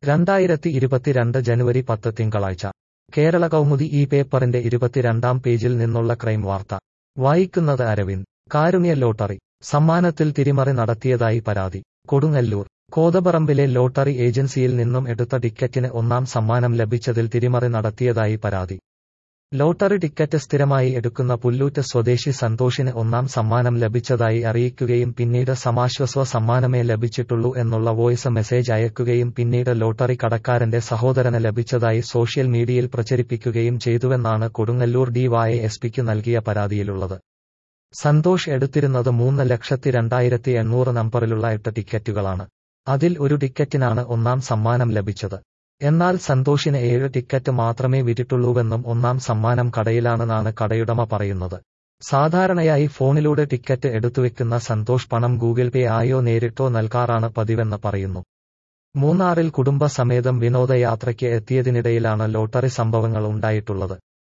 രണ്ടായിരത്തി ഇരുപത്തിരണ്ട് ജനുവരി പത്ത് തിങ്കളാഴ്ച കേരള കൗമുദി ഈ പേപ്പറിന്റെ ഇരുപത്തിരണ്ടാം പേജിൽ നിന്നുള്ള ക്രൈം വാർത്ത വായിക്കുന്നത് അരവിന്ദ് കാരുണ്യ ലോട്ടറി സമ്മാനത്തിൽ തിരിമറി നടത്തിയതായി പരാതി കൊടുങ്ങല്ലൂർ കോതപറമ്പിലെ ലോട്ടറി ഏജൻസിയിൽ നിന്നും എടുത്ത ടിക്കറ്റിന് ഒന്നാം സമ്മാനം ലഭിച്ചതിൽ തിരിമറി നടത്തിയതായി പരാതി ലോട്ടറി ടിക്കറ്റ് സ്ഥിരമായി എടുക്കുന്ന പുല്ലൂറ്റ് സ്വദേശി സന്തോഷിന് ഒന്നാം സമ്മാനം ലഭിച്ചതായി അറിയിക്കുകയും പിന്നീട് സമാശ്വസ്വ സമ്മാനമേ ലഭിച്ചിട്ടുള്ളൂ എന്നുള്ള വോയിസ് മെസ്സേജ് അയക്കുകയും പിന്നീട് ലോട്ടറി കടക്കാരന്റെ സഹോദരന് ലഭിച്ചതായി സോഷ്യൽ മീഡിയയിൽ പ്രചരിപ്പിക്കുകയും ചെയ്തുവെന്നാണ് കൊടുങ്ങല്ലൂർ ഡിവൈഎസ്പിക്ക് നൽകിയ പരാതിയിലുള്ളത് സന്തോഷ് എടുത്തിരുന്നത് മൂന്ന് ലക്ഷത്തി രണ്ടായിരത്തി എണ്ണൂറ് നമ്പറിലുള്ള എട്ട് ടിക്കറ്റുകളാണ് അതിൽ ഒരു ടിക്കറ്റിനാണ് ഒന്നാം സമ്മാനം ലഭിച്ചത് എന്നാൽ സന്തോഷിന് ഏഴ് ടിക്കറ്റ് മാത്രമേ വിറ്റിട്ടുള്ളൂവെന്നും ഒന്നാം സമ്മാനം കടയിലാണെന്നാണ് കടയുടമ പറയുന്നത് സാധാരണയായി ഫോണിലൂടെ ടിക്കറ്റ് എടുത്തുവെക്കുന്ന സന്തോഷ് പണം ഗൂഗിൾ പേ ആയോ നേരിട്ടോ നൽകാറാണ് പതിവെന്ന് പറയുന്നു മൂന്നാറിൽ കുടുംബസമേതം വിനോദയാത്രയ്ക്ക് എത്തിയതിനിടയിലാണ് ലോട്ടറി സംഭവങ്ങൾ ഉണ്ടായിട്ടുള്ളത്